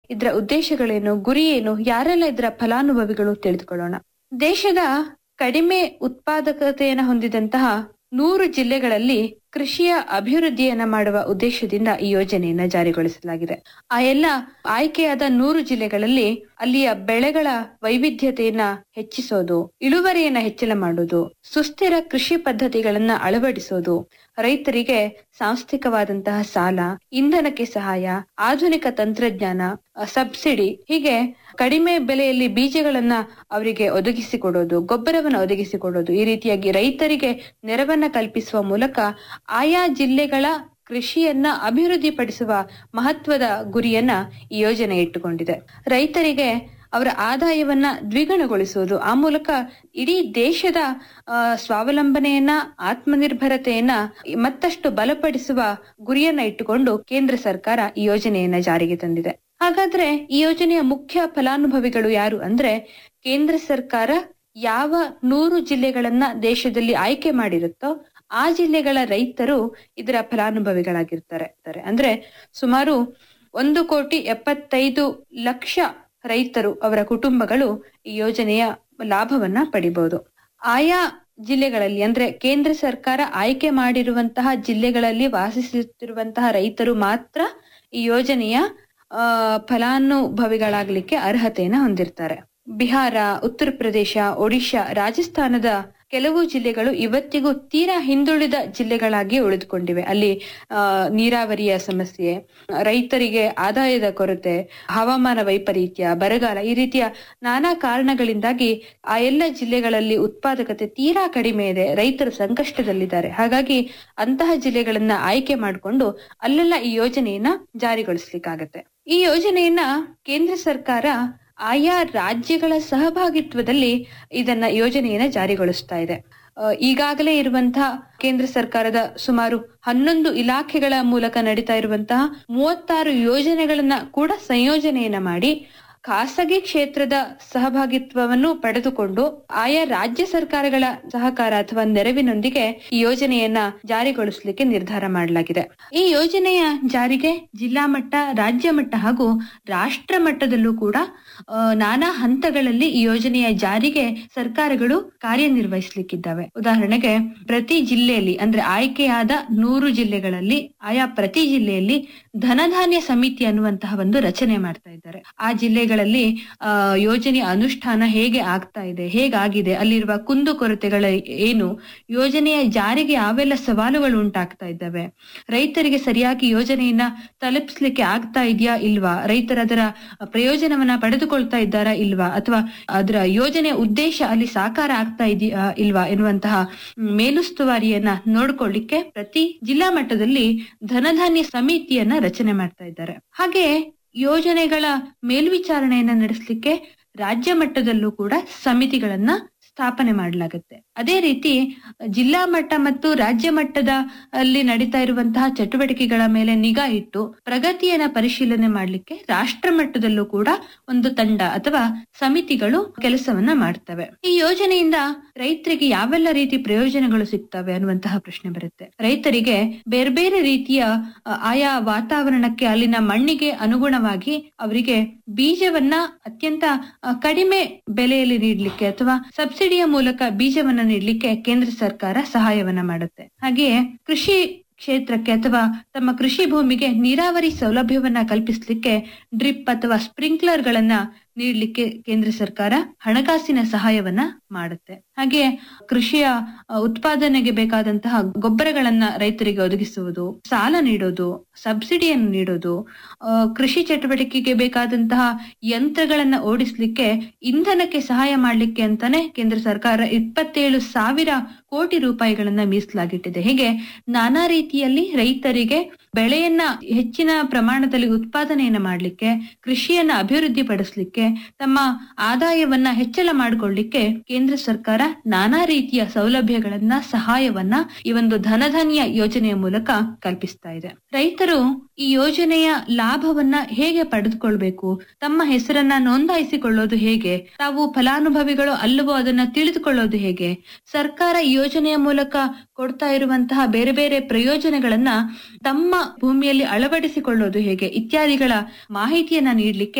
ಇದರ ಉದ್ದೇಶಗಳೇನು ಗುರಿ ಏನು ಯಾರೆಲ್ಲ ಇದರ ಫಲಾನುಭವಿಗಳು ತಿಳಿದುಕೊಳ್ಳೋಣ ದೇಶದ ಕಡಿಮೆ ಉತ್ಪಾದಕತೆಯನ್ನು ಹೊಂದಿದಂತಹ ನೂರು ಜಿಲ್ಲೆಗಳಲ್ಲಿ ಕೃಷಿಯ ಅಭಿವೃದ್ಧಿಯನ್ನ ಮಾಡುವ ಉದ್ದೇಶದಿಂದ ಈ ಯೋಜನೆಯನ್ನ ಜಾರಿಗೊಳಿಸಲಾಗಿದೆ ಆ ಎಲ್ಲ ಆಯ್ಕೆಯಾದ ನೂರು ಜಿಲ್ಲೆಗಳಲ್ಲಿ ಅಲ್ಲಿಯ ಬೆಳೆಗಳ ವೈವಿಧ್ಯತೆಯನ್ನ ಹೆಚ್ಚಿಸೋದು ಇಳುವರಿಯನ್ನ ಹೆಚ್ಚಳ ಮಾಡೋದು ಸುಸ್ಥಿರ ಕೃಷಿ ಪದ್ಧತಿಗಳನ್ನ ಅಳವಡಿಸೋದು ರೈತರಿಗೆ ಸಾಂಸ್ಥಿಕವಾದಂತಹ ಸಾಲ ಇಂಧನಕ್ಕೆ ಸಹಾಯ ಆಧುನಿಕ ತಂತ್ರಜ್ಞಾನ ಅ, ಸಬ್ಸಿಡಿ ಹೀಗೆ ಕಡಿಮೆ ಬೆಲೆಯಲ್ಲಿ ಬೀಜಗಳನ್ನ ಅವರಿಗೆ ಒದಗಿಸಿಕೊಡೋದು ಗೊಬ್ಬರವನ್ನು ಒದಗಿಸಿಕೊಡೋದು ಈ ರೀತಿಯಾಗಿ ರೈತರಿಗೆ ನೆರವನ್ನ ಕಲ್ಪಿಸುವ ಮೂಲಕ ಆಯಾ ಜಿಲ್ಲೆಗಳ ಕೃಷಿಯನ್ನ ಅಭಿವೃದ್ಧಿಪಡಿಸುವ ಮಹತ್ವದ ಗುರಿಯನ್ನ ಈ ಯೋಜನೆ ಇಟ್ಟುಕೊಂಡಿದೆ ರೈತರಿಗೆ ಅವರ ಆದಾಯವನ್ನ ದ್ವಿಗುಣಗೊಳಿಸುವುದು ಆ ಮೂಲಕ ಇಡೀ ದೇಶದ ಆ, ಸ್ವಾವಲಂಬನೆಯನ್ನ ಆತ್ಮನಿರ್ಭರತೆಯನ್ನ ಮತ್ತಷ್ಟು ಬಲಪಡಿಸುವ ಗುರಿಯನ್ನ ಇಟ್ಟುಕೊಂಡು ಕೇಂದ್ರ ಸರ್ಕಾರ ಈ ಯೋಜನೆಯನ್ನ ಜಾರಿಗೆ ತಂದಿದೆ ಹಾಗಾದ್ರೆ ಈ ಯೋಜನೆಯ ಮುಖ್ಯ ಫಲಾನುಭವಿಗಳು ಯಾರು ಅಂದ್ರೆ ಕೇಂದ್ರ ಸರ್ಕಾರ ಯಾವ ನೂರು ಜಿಲ್ಲೆಗಳನ್ನ ದೇಶದಲ್ಲಿ ಆಯ್ಕೆ ಮಾಡಿರುತ್ತೋ ಆ ಜಿಲ್ಲೆಗಳ ರೈತರು ಇದರ ಫಲಾನುಭವಿಗಳಾಗಿರ್ತಾರೆ ಇರ್ತಾರೆ. ಅಂದ್ರೆ ಸುಮಾರು ಒಂದು ಕೋಟಿ ಎಪ್ಪತ್ತೈದು ಲಕ್ಷ ರೈತರು ಅವರ ಕುಟುಂಬಗಳು ಈ ಯೋಜನೆಯ ಲಾಭವನ್ನ ಪಡಿಬಹುದು ಆಯಾ ಜಿಲ್ಲೆಗಳಲ್ಲಿ ಅಂದ್ರೆ ಕೇಂದ್ರ ಸರ್ಕಾರ ಆಯ್ಕೆ ಮಾಡಿರುವಂತಹ ಜಿಲ್ಲೆಗಳಲ್ಲಿ ವಾಸಿಸುತ್ತಿರುವಂತಹ ರೈತರು ಮಾತ್ರ ಈ ಯೋಜನೆಯ ಆ, ಫಲಾನುಭವಿಗಳಾಗ್ಲಿಕ್ಕೆ ಅರ್ಹತೆಯನ್ನ ಹೊಂದಿರ್ತಾರೆ ಬಿಹಾರ ಉತ್ತರ ಪ್ರದೇಶ ಒಡಿಶಾ ರಾಜಸ್ಥಾನದ ಕೆಲವು ಜಿಲ್ಲೆಗಳು ಇವತ್ತಿಗೂ ತೀರಾ ಹಿಂದುಳಿದ ಜಿಲ್ಲೆಗಳಾಗಿ ಉಳಿದುಕೊಂಡಿವೆ ಅಲ್ಲಿ ಆ, ನೀರಾವರಿಯ ಸಮಸ್ಯೆ ರೈತರಿಗೆ ಆದಾಯದ ಕೊರತೆ ಹವಾಮಾನ ವೈಪರೀತ್ಯ ಬರಗಾಲ ಈ ರೀತಿಯ ನಾನಾ ಕಾರಣಗಳಿಂದಾಗಿ ಆ ಎಲ್ಲ ಜಿಲ್ಲೆಗಳಲ್ಲಿ ಉತ್ಪಾದಕತೆ ತೀರಾ ಕಡಿಮೆ ಇದೆ ರೈತರು ಸಂಕಷ್ಟದಲ್ಲಿದ್ದಾರೆ ಹಾಗಾಗಿ ಅಂತಹ ಜಿಲ್ಲೆಗಳನ್ನ ಆಯ್ಕೆ ಮಾಡಿಕೊಂಡು ಅಲ್ಲೆಲ್ಲ ಈ ಯೋಜನೆಯನ್ನ ಜಾರಿಗೊಳಿಸ್ಲಿಕ್ಕಾಗತ್ತೆ ಈ ಯೋಜನೆಯನ್ನ ಕೇಂದ್ರ ಸರ್ಕಾರ ಆಯಾ ರಾಜ್ಯಗಳ ಸಹಭಾಗಿತ್ವದಲ್ಲಿ ಇದನ್ನ ಯೋಜನೆಯನ್ನ ಜಾರಿಗೊಳಿಸ್ತಾ ಇದೆ ಆ, ಈಗಾಗಲೇ ಇರುವಂತಹ ಕೇಂದ್ರ ಸರ್ಕಾರದ ಸುಮಾರು ಹನ್ನೊಂದು ಇಲಾಖೆಗಳ ಮೂಲಕ ನಡೀತಾ ಇರುವಂತಹ ಮೂವತ್ತಾರು ಯೋಜನೆಗಳನ್ನ ಕೂಡ ಸಂಯೋಜನೆಯನ್ನ ಮಾಡಿ ಖಾಸಗಿ ಕ್ಷೇತ್ರದ ಸಹಭಾಗಿತ್ವವನ್ನು ಪಡೆದುಕೊಂಡು ಆಯಾ ರಾಜ್ಯ ಸರ್ಕಾರಗಳ ಸಹಕಾರ ಅಥವಾ ನೆರವಿನೊಂದಿಗೆ ಈ ಯೋಜನೆಯನ್ನ ಜಾರಿಗೊಳಿಸಲಿಕ್ಕೆ ನಿರ್ಧಾರ ಮಾಡಲಾಗಿದೆ ಈ ಯೋಜನೆಯ ಜಾರಿಗೆ ಜಿಲ್ಲಾ ಮಟ್ಟ ರಾಜ್ಯ ಮಟ್ಟ ಹಾಗೂ ರಾಷ್ಟ್ರ ಮಟ್ಟದಲ್ಲೂ ಕೂಡ ಆ, ನಾನಾ ಹಂತಗಳಲ್ಲಿ ಈ ಯೋಜನೆಯ ಜಾರಿಗೆ ಸರ್ಕಾರಗಳು ಕಾರ್ಯನಿರ್ವಹಿಸಲಿಕ್ಕಿದ್ದಾವೆ ಉದಾಹರಣೆಗೆ ಪ್ರತಿ ಜಿಲ್ಲೆಯಲ್ಲಿ ಅಂದ್ರೆ ಆಯ್ಕೆಯಾದ ನೂರು ಜಿಲ್ಲೆಗಳಲ್ಲಿ ಆಯಾ ಪ್ರತಿ ಜಿಲ್ಲೆಯಲ್ಲಿ ಧನಧಾನ್ಯ ಸಮಿತಿ ಅನ್ನುವಂತಹ ಒಂದು ರಚನೆ ಮಾಡ್ತಾ ಇದ್ದಾರೆ ಆ ಜಿಲ್ಲೆಗಳಲ್ಲಿ ಆ ಯೋಜನೆಯ ಅನುಷ್ಠಾನ ಹೇಗೆ ಆಗ್ತಾ ಇದೆ ಹೇಗಾಗಿದೆ ಅಲ್ಲಿರುವ ಕುಂದುಕೊರತೆಗಳ ಏನು ಯೋಜನೆಯ ಜಾರಿಗೆ ಯಾವೆಲ್ಲ ಸವಾಲುಗಳು ಉಂಟಾಗ್ತಾ ಇದ್ದಾವೆ ರೈತರಿಗೆ ಸರಿಯಾಗಿ ಯೋಜನೆಯನ್ನ ತಲುಪಿಸ್ಲಿಕ್ಕೆ ಆಗ್ತಾ ಇದೆಯಾ ಇಲ್ವಾ ರೈತರ ಅದರ ಪ್ರಯೋಜನವನ್ನ ಪಡೆದುಕೊಳ್ತಾ ಇದ್ದಾರಾ ಇಲ್ವಾ ಅಥವಾ ಅದರ ಯೋಜನೆಯ ಉದ್ದೇಶ ಅಲ್ಲಿ ಸಾಕಾರ ಆಗ್ತಾ ಇದೆಯಾ ಇಲ್ವಾ ಎನ್ನುವಂತಹ ಮ್, ಮೇಲುಸ್ತುವಾರಿಯನ್ನ ನೋಡ್ಕೊಳ್ಳಿಕ್ಕೆ ಪ್ರತಿ ಜಿಲ್ಲಾ ಮಟ್ಟದಲ್ಲಿ ಧನಧಾನ್ಯ ಸಮಿತಿಯನ್ನ ರಚನೆ ಮಾಡ್ತಾ ಇದ್ದಾರೆ ಹಾಗೆ ಯೋಜನೆಗಳ ಮೇಲ್ವಿಚಾರಣೆಯನ್ನ ನಡೆಸಲಿಕ್ಕೆ ರಾಜ್ಯ ಮಟ್ಟದಲ್ಲೂ ಕೂಡ ಸಮಿತಿಗಳನ್ನ ಸ್ಥಾಪನೆ ಮಾಡಲಾಗುತ್ತೆ ಅದೇ ರೀತಿ ಜಿಲ್ಲಾ ಮಟ್ಟ ಮತ್ತು ರಾಜ್ಯ ಮಟ್ಟದ ಅಲ್ಲಿ ನಡೀತಾ ಇರುವಂತಹ ಚಟುವಟಿಕೆಗಳ ಮೇಲೆ ನಿಗಾ ಇಟ್ಟು ಪ್ರಗತಿಯನ್ನ ಪರಿಶೀಲನೆ ಮಾಡಲಿಕ್ಕೆ ರಾಷ್ಟ್ರ ಮಟ್ಟದಲ್ಲೂ ಕೂಡ ಒಂದು ತಂಡ ಅಥವಾ ಸಮಿತಿಗಳು ಕೆಲಸವನ್ನ ಮಾಡ್ತವೆ ಈ ಯೋಜನೆಯಿಂದ ರೈತರಿಗೆ ಯಾವೆಲ್ಲ ರೀತಿ ಪ್ರಯೋಜನಗಳು ಸಿಗ್ತವೆ ಅನ್ನುವಂತಹ ಪ್ರಶ್ನೆ ಬರುತ್ತೆ ರೈತರಿಗೆ ಬೇರೆ ಬೇರೆ ರೀತಿಯ ಅ, ಆಯಾ ವಾತಾವರಣಕ್ಕೆ ಅಲ್ಲಿನ ಮಣ್ಣಿಗೆ ಅನುಗುಣವಾಗಿ ಅವರಿಗೆ ಬೀಜವನ್ನ ಅತ್ಯಂತ ಅ, ಕಡಿಮೆ ಬೆಲೆಯಲ್ಲಿ ನೀಡಲಿಕ್ಕೆ ಅಥವಾ ಸಬ್ಸಿಡಿಯ ಮೂಲಕ ಬೀಜವನ್ನ ನೀಡಲಿಕ್ಕೆ ಕೇಂದ್ರ ಸರ್ಕಾರ ಸಹಾಯವನ್ನ ಮಾಡುತ್ತೆ ಹಾಗೆಯೇ ಕೃಷಿ ಕ್ಷೇತ್ರಕ್ಕೆ ಅಥವಾ ತಮ್ಮ ಕೃಷಿ ಭೂಮಿಗೆ ನೀರಾವರಿ ಸೌಲಭ್ಯವನ್ನ ಕಲ್ಪಿಸಲಿಕ್ಕೆ ಡ್ರಿಪ್ ಅಥವಾ ಸ್ಪ್ರಿಂಕ್ಲರ್ ಗಳನ್ನ ನೀಡಲಿಕ್ಕೆ ಕೇಂದ್ರ ಸರ್ಕಾರ ಹಣಕಾಸಿನ ಸಹಾಯವನ್ನ ಮಾಡುತ್ತೆ ಹಾಗೆ ಕೃಷಿಯ ಅ, ಉತ್ಪಾದನೆಗೆ ಬೇಕಾದಂತಹ ಗೊಬ್ಬರಗಳನ್ನ ರೈತರಿಗೆ ಒದಗಿಸುವುದು ಸಾಲ ನೀಡೋದು ಸಬ್ಸಿಡಿಯನ್ನು ನೀಡೋದು ಆ, ಕೃಷಿ ಚಟುವಟಿಕೆಗೆ ಬೇಕಾದಂತಹ ಯಂತ್ರಗಳನ್ನ ಓಡಿಸ್ಲಿಕ್ಕೆ ಇಂಧನಕ್ಕೆ ಸಹಾಯ ಮಾಡ್ಲಿಕ್ಕೆ ಅಂತಾನೆ ಕೇಂದ್ರ ಸರ್ಕಾರ ಇಪ್ಪತ್ತೇಳು ಸಾವಿರ ಕೋಟಿ ರೂಪಾಯಿಗಳನ್ನ ಮೀಸಲಾಗಿಟ್ಟಿದೆ ಹೀಗೆ ನಾನಾ ರೀತಿಯಲ್ಲಿ ರೈತರಿಗೆ ಬೆಳೆಯನ್ನ ಹೆಚ್ಚಿನ ಪ್ರಮಾಣದಲ್ಲಿ ಉತ್ಪಾದನೆಯನ್ನ ಮಾಡಲಿಕ್ಕೆ ಕೃಷಿಯನ್ನ ಅಭಿವೃದ್ಧಿ ಪಡಿಸ್ಲಿಕ್ಕೆ ತಮ್ಮ ಆದಾಯವನ್ನ ಹೆಚ್ಚಳ ಮಾಡಿಕೊಳ್ಳಿಕ್ಕೆ ಕೇಂದ್ರ ಸರ್ಕಾರ ನಾನಾ ರೀತಿಯ ಸೌಲಭ್ಯಗಳನ್ನ ಸಹಾಯವನ್ನ ಈ ಒಂದು ಧನಧಾನ್ಯ ಯೋಜನೆಯ ಮೂಲಕ ಕಲ್ಪಿಸ್ತಾ ಇದೆ ರೈತರು ಈ ಯೋಜನೆಯ ಲಾಭವನ್ನ ಹೇಗೆ ಪಡೆದುಕೊಳ್ಬೇಕು ತಮ್ಮ ಹೆಸರನ್ನ ನೋಂದಾಯಿಸಿಕೊಳ್ಳೋದು ಹೇಗೆ ತಾವು ಫಲಾನುಭವಿಗಳು ಅಲ್ಲವೋ ಅದನ್ನ ತಿಳಿದುಕೊಳ್ಳೋದು ಹೇಗೆ ಸರ್ಕಾರ ಈ ಯೋಜನೆಯ ಮೂಲಕ ಕೊಡ್ತಾ ಇರುವಂತಹ ಬೇರೆ ಬೇರೆ ಪ್ರಯೋಜನಗಳನ್ನ ತಮ್ಮ ಭೂಮಿಯಲ್ಲಿ ಅಳವಡಿಸಿಕೊಳ್ಳೋದು ಹೇಗೆ ಇತ್ಯಾದಿಗಳ ಮಾಹಿತಿಯನ್ನ ನೀಡಲಿಕ್ಕೆ